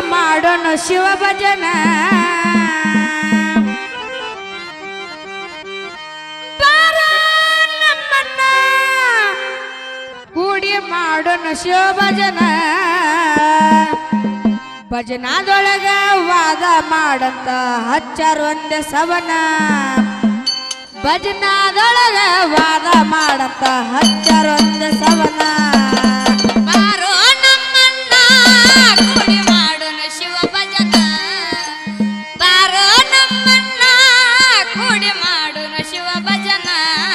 ಮಾಡೋಣ ಶಿವ ಭಜನ ಬಾರ ನಮ್ಮನ್ನ ಕೂಡಿ ಮಾಡೋಣ ಶಿವ ಭಜನ ಭಜನಾದೊಳಗ ವಾದ ಮಾಡಂತ ಹಚ್ಚಾರ ಒಂದೇ ಸವನ ಭಜನಾದೊಳಗ ವಾದ ಮಾಡಂತ ಹಚ್ಚಾರ ಒಂದೇ ಸವನ ಬಾರೋ ನಮ್ಮನ್ನ ಕೂಡಿ ಮಾಡೋಣ ಶಿವ ಭಜನ ಬಾರೋ ನಮ್ಮನ್ನ ಕೂಡಿ ಮಾಡೋಣ ಶಿವ ಭಜನ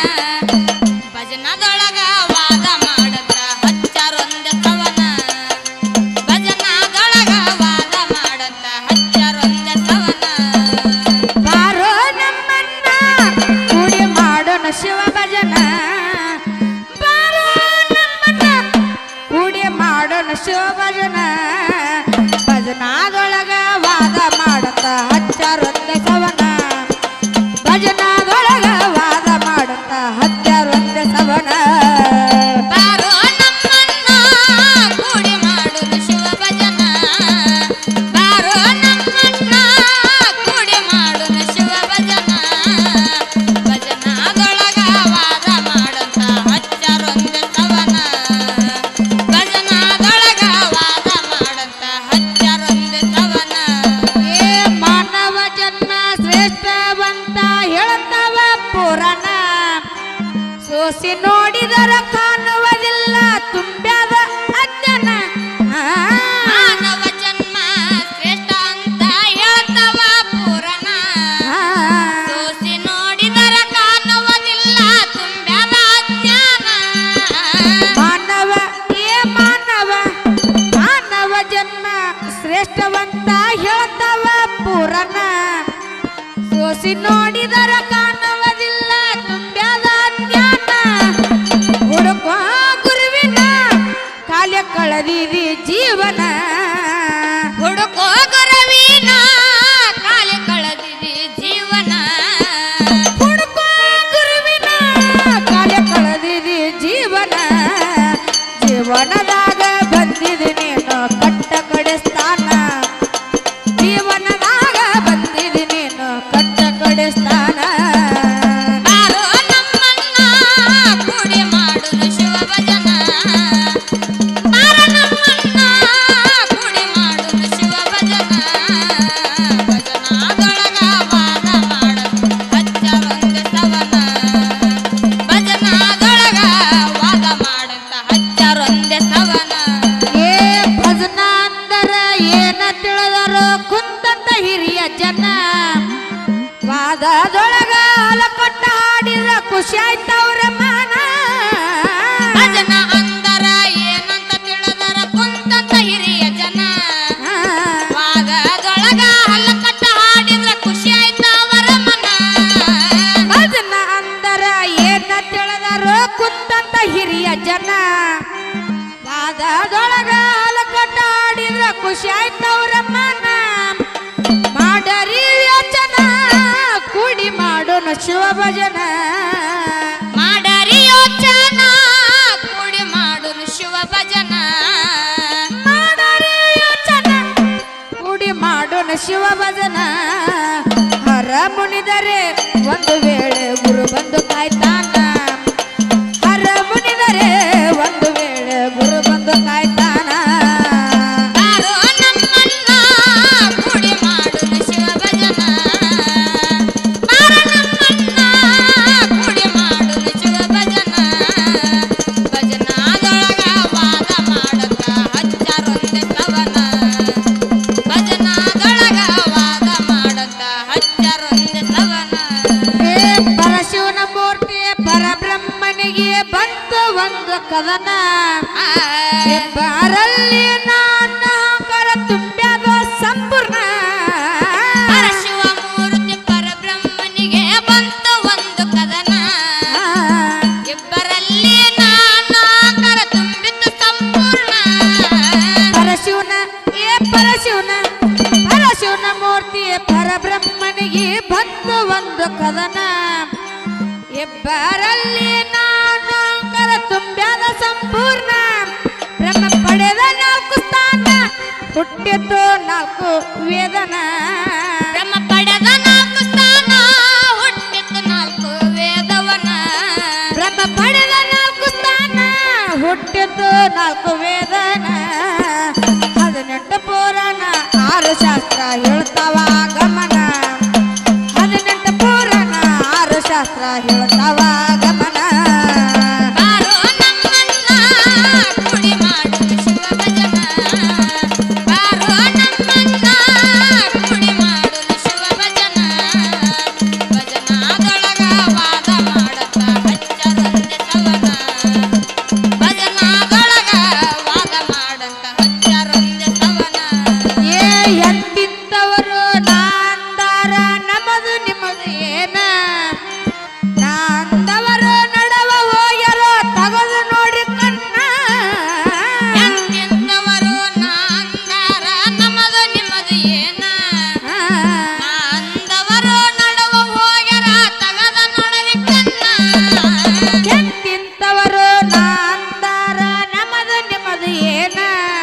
ಭಜನದೊಳಗ ವಾದ ಮಾಡದ ಹಚ್ಚಾರೊಂದ ಸವನ ಭಜನದೊಳಗ ವಾದ ಮಾಡದ ಹಚ್ಚಾರೊಂದ ಸವನ ಬಾರೋ ನಮ್ಮನ್ನ ಕೂಡಿ ಮಾಡೋಣ ಶಿವ ಭಜನ ಬಾರೋ ನಮ್ಮನ್ನ ಕೂಡಿ ಮಾಡೋಣ ಶಿವ ಭಜನ ಭಜನಾದೊಳಗ ವಾದ ಮಾಡಂತ ಹಚ್ಚಾರೊಂದ ಸವನ ಭಜನಾದೊಳಗ ವಾದ ಮಾಡಂತ ಹಚ್ಚಾರೊಂದ ಸವನ ಬಾರೋ ನಮ್ಮನ್ನ ಕೂಡಿ ಮಾಡೋಣ ಶಿವ ಭಜನ ಬಾರೋ ನಮ್ಮನ್ನ ಕೂಡಿ ಮಾಡೋಣ ಶಿವ ಭಜನ ಭಜನದೊಳಗ ವಾದ ಮಾಡಂತ ಹಚ್ಚಾರೊಂದ ಸವನ ಭಜನದೊಳಗ ವಾದ ಮಾಡಂತ ಹಚ್ಚಾರೊಂದ ಸವನ ಏ ಮಾನವ ಜನ್ಮ ಶ್ರೇಷ್ಠವಂತ ಹೇಳುತ್ತವ ಪುರಾಣ ಸೋಸಿ ನೋಡಿದರ ಕಾಣುವುದಿಲ್ಲ ತುಂಬ್ಯಾದ ಅಜ್ಞಾನ ಆ, ಮಾನವ ಜನ್ಮ ಶ್ರೇಷ್ಠ ಅಂತ ಹೇಳ್ತವ ಪುರಾಣ ಆ, ದೋಸಿ ನೋಡಿದರ ಕಾಣುವುದಿಲ್ಲ ತುಂಬ್ಯಾದ ಅಜ್ಞಾನ ಮಾನವ ಏ ಮಾನವ ಮಾನವ ಜನ್ಮ ಶ್ರೇಷ್ಠವಂತ ಹೇಳ್ತವ ಪುರಾಣ ಸೋಸಿ ನೋಡಿದರ ಕಾಣುವುದಿಲ್ಲ ತುಂಬ್ಯಾದ ಜ್ಞಾನ ಹುಡುಕ ಗುರುವಿನ ಕಾಲ ಕಳೆದಿರಿ ಜೀವನ ಹುಡುಕೋ ಗುರವಿನ ಕಾಲ ಕಳೆದಿದೆ ಜೀವನ ಹುಡುಕ ಗುರುವಿನ ಕಾಲ ಕಳೆದಿರಿ ಜೀವನ ಜೀವನದಾಗ ಬಂದಿದೆ ನೀನು ಕಟ್ಟ ಕಡೆ ಸ್ಥಾನ ಜೀವನದಾಗ ಬಂದಿದೆ ನೀನು ಕಟ್ಟ ಕಡೆ ಸ್ಥಾನ ಬಾರೋ ನಮ್ಮನ್ನ ಕೂಡಿ ಮಾಡುನ ಶಿವ ಭಜನ ಬಾರ ನಮ್ಮನ್ನ ಕೂಡಿ ಮಾಡುನ ಶಿವ ಭಜನ ಭಜನದೊಳಗ ವಾದ ಮಾಡದು ಹಚ್ಚರೊಂದ ಸವನ ಭಜನದೊಳಗ ವಾದ ಮಾಡಂತ ಹಚ್ಚರೊಂದ ಸವನ ಏ ಭಜನ ಅಂದರ ಏನ ತಿಳಿದರೋ ಕುಂತಂತ ಹಿರಿಯ ಜನ ವಾದದೊಳಗ ಅಲಕೊಟ್ಟ ಹಾಡಿದ ಖುಷಿ ಆಯ್ತವ್ರ ಮಾನ ಭಜನ ಅಂದರ ಏನಂತ ತಿಳಿದರ ಕುಂತಂತ ಹಿರಿಯ ಜನ ವಾದದೊಳಗ ಹಲ್ಲಕಟ್ಟ ಹಾಡಿದ್ರ ಖುಷಿ ಆಯ್ತ ಅವರ ಮನ ಭಜನ ಅಂದರ ಏನ ತಿಳಿದರೋ ಕುಂತಂತ ಹಿರಿಯ ಜನ ವಾದದೊಳಗ ಅಲಕೊಟ್ಟ ಹಾಡಿದ್ರ ಖುಷಿ ಆಯ್ತವ್ರ ಮಾನ ಮಾಡರಿ ಯೋಚನ ಕೂಡಿ ಮಾಡೋಣ ಶಿವ ಭಜನ ಮಾಡರಿ ಯೋಚನ ಕೂಡಿ ಮಾಡುನು ಶಿವ ಭಜನ ಮಾಡರಿ ಯೋಚನ ಕೂಡಿ ಮಾಡೋಣ ಶಿವ ಭಜನ ಹರ ಮುನಿದರೆ ಒಂದು ವೇಳೆ ಗುರು ಬಂದು ಕಾಯ್ತಾನ ಹರ ಮುನಿದರೆ ಒಂದು ವೇಳೆ ಗುರು ಬಂದು ಕಾಯ್ತಾನ ಬಾರೋ ನಮ್ಮನ್ನ ಕೂಡಿ ಮಾಡುನು ಶಿವ ಭಜನ ಬಾರ ನಮ್ಮನ್ನ ಕೂಡಿ ಮಾಡುನು ಶಿವ ಭಜನ ಭಜನದೊಳಗ ವಾದ ಮಾಡಕ ಹಚ್ಚಾರೊಂದೆ ಸವನ ಭಜನದೊಳಗ ವಾದ ಮಾಡಕ ಹಚ್ಚಾರೊಂದೆ ಸವನ ಏ ಪರಶಿವನ ಮೂರ್ತಿ ಪರಬ್ರಹ್ಮನಿಗೆ ಬಂತು ಒಂದು ಕದನ ಬಾರಲ್ಲಿ ನನ್ನ ಅಹಂಕಾರ ತುಂಬ್ಯಾದ ಸಂಪೂರ್ಣ ಪರಶಿವ ಮೂರ್ತಿ ಪರಬ್ರಹ್ಮನಿಗೆ ಬಂತು ಒಂದು ಕದನ ಇಬ್ಬರಲ್ಲಿ ನಾನು ಕರ ತುಂಬಿತು ಸಂಪೂರ್ಣ ಪರಶಿವನ ಏ ಪರಶಿವನ ಪರಶಿವನ ಮೂರ್ತಿ ಪರಬ್ರಹ್ಮನಿಗೆ ಬಂತು ಒಂದು ಕದನ ಇಬ್ಬರಲ್ಲಿ ನಾನು ಅಹಂಕಾರ ತುಂಬ್ಯಾದ ಸಂಪೂರ್ಣ ಬ್ರಹ್ಮ ಪಡೆದ ನಾಲ್ಕು ಸ್ಥಾನ ಹುಟ್ಟಿತು ನಾಲ್ಕು ವೇದನ ಬ್ರಹ್ಮ ಪಡೆದ ನಾಲ್ಕು ಸ್ಥಾನ ಹುಟ್ಟಿತ್ತು ನಾಲ್ಕು ವೇದವನ ಬ್ರಹ್ಮ ಪಡೆದ ನಾಲ್ಕು ಸ್ಥಾನ ಹುಟ್ಟಿತು ನಾಲ್ಕು ವೇದನ ಹದಿನೆಂಟು ಪುರಾಣ ಆರು ಶಾಸ್ತ್ರ ಹೇಳ್ತಾವ ಗಮನ ಹದಿನೆಂಟು ಪುರಾಣ ಆರು ಶಾಸ್ತ್ರ ಹೇಳ್ತಾವ ಗಮನ ಬಾರೋ ನಮ್ಮನ್ನ ಕುಡಿ ಮಾಡು ಶಿವ ಭಜನ ಬಾರೋ ನಮ್ಮನ್ನ ಕುಡಿ ಮಾಡು ಶಿವ ಭಜನ ಭಜನಾದೊಳಗ ವಾದ ಮಾಡತ್ತ ಹಚ್ಚರೊಂದೆ ಸವನ ಭಜನಾದೊಳಗ ವಾದ ಮಾಡತ್ತ ಹಚ್ಚರೊಂದೆ ಸವನ ಏ ಎಂತಿಂತವರು ನಾಂದಾರ ನಮದು ನಿಮ್ಮದು ಏನ ನಾಂದವರು ನಡವ ಹೋಗ್ಯಾರೋ ತಗದು ನೋಡಿ ಕಣ್ಣ ಎಂತೆಂಥವರು ನಾಂದಾರ ನಮ್ಮದು ನಿಮ್ಮದು ಏನ ಅಂದವರು ನಡುವ ಹೋಗ್ಯಾರ ತಗದ ನೋಡರಿ ಕಣ್ಣ ಎಂತಿಂತವರು ನಾಂದಾರ ನಮದು ನಿಮ್ಮದು ಏನ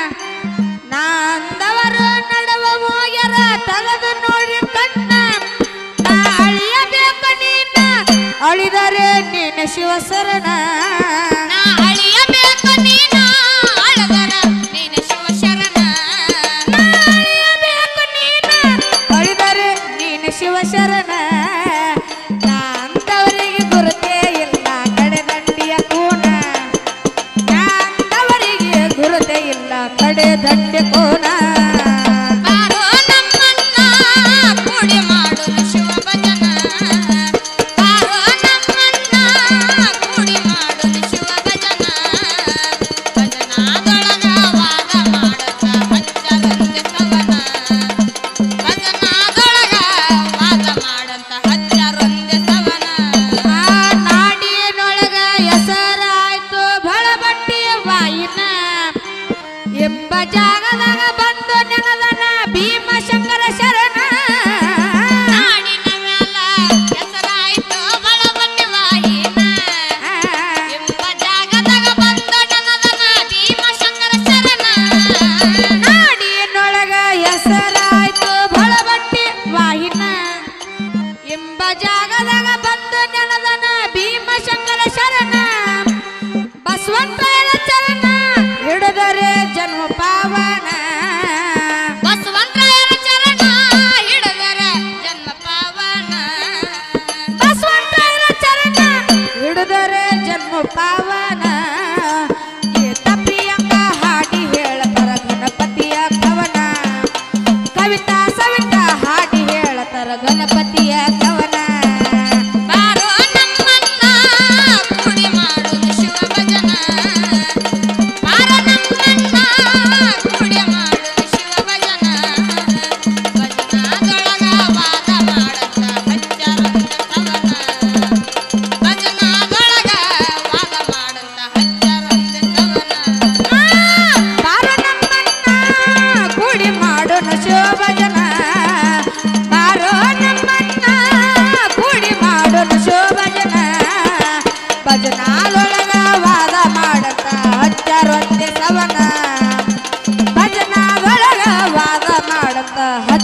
ನಾಂದವರು ನಡವ ಹೋಗ್ಯಾರ ತಗದು ನೋಡಿ ಕಣ್ಣ ನಾ ಅಳಿಯಬೇಕು ನೀನ ಅಳಿದರೆ ನೀನು ಶಿವಸರಣ ನಾ ಅಳಿಯಬೇಕು ನೀನ ಅಳದರ ನೀನು ಶಿವ ಶರಣ ಅಳಿಯಬೇಕು ನೀನ ಅಳಿದರೆ ನೀನು ಶಿವಶರಣ ನಾಂದವರಿಗೆ ಗುರುತೇ ಇಲ್ಲ ಕಡೆದಂಡಿಯ ಕೂನ ನಾಂದವರಿಗೆ ಗುರುತೇ ಇಲ್ಲ ಕಡೆ ದಂಡೆ ಕೋನ ಬಾರೋ ನಮ್ಮನ್ನ ಕುಡಿ ಮಾಡು ಶಿವ ಭಜನ ಬಾರೋ ನಮ್ಮನ್ನ ಕುಡಿ ಮಾಡು ಶಿವ ಭಜನ ಭಜನಾದೊಳಗ ವಾದ ಮಾಡತ್ತ ಹಚ್ಚರಂತೆ ಸವನ ಭಜನಾದೊಳಗ ವಾದ ಮಾಡಂತ ಹಚ್ಚರೊಂದೆ ಸವನ ಆ ನಾಡಿನೊಳಗ ಹೆಸರಾಯ್ತು ಬಳಬಟ್ಟಿಯ ವಾಯಿನ ಎಂಬ ಜಾಗದಾಗ ಬಂದು ನೆನದನ ಭೀಮಶಂಕರ ಶರಣ ನಾಡಿನ ಮ್ಯಾಲ ಹೆಸರಾಯ್ತು ಬಳಬಟ್ಟಿ ವಾಹಿನ ಎಂಬ ಜಾಗದಾಗ ಬಂದ ನನದನ ಭೀಮಶಂಕರ ಶರಣ ನಾಡಿನೊಳಗ ಹೆಸರಾಯ್ತು ಬಳಬಟ್ಟಿ ವಾಹಿನ ಎಂಬ ಜಾಗದಾಗ ಬಂದು ನೆನದನ ಭೀಮಶಂಕರ ಶರಣ ಬಸವಂತನ ಚರಣ ಹಿಡಿದರೆ ಜನ್ಮ ಪಾವನ ಬಸವಂತರಾಯರ ಚರಣ ಹಿಡಿದರ ಜನ್ಮ ಪಾವನ ಬಸವಂತನ ಚರಣ ಹಿಡಿದರೆ ಜನ್ಮ ಪಾವನ ಗೀತ ಪ್ರಿಯಂಕ ಹಾಡಿ ಹೇಳತರ ಗಣಪತಿಯ ಕವನ ಕವಿತಾ ಸವಿತಾ ಹಾಡಿ ಹೇಳತರ ಗಣಪತಿಯ ಕವನ ಬಾರೋ ನಮ್ಮನ್ನ ಕುಡಿ ಮಾಡು ಶಿವ ಭಜನ ಬಾರೋ ನಮ್ಮನ್ನ ಕುಡಿ ಮಾಡು ಶಿವ ಭಜನ ಭಜನಾದೊಳಗ ವಾದ ಮಾಡತ್ತ ಹಚ್ಚರಂತ ಸವನ ಭಜನಾದೊಳಗ ವಾದ ಮಾಡತ್ತ ಹಚ್ಚರಂತ ಸವನ ಬಾರೋ ನಮ್ಮನ್ನ ಕೂಡಿ ಮಾಡೋಣ ಶೋಭಜನ ಬಾರೋ ನಮ್ಮನ್ನ ಕೂಡಿ ಮಾಡೋಣ ಶೋಭಜನ ಭಜನಾದೊಳಗ ವಾದ ಮಾಡತ್ತ ಹಚ್ಚರೊಂದೆ ಸವನ ಭಜನಾದೊಳಗ ವಾದ ಮಾಡತ್ತ ಹಚ್ಚ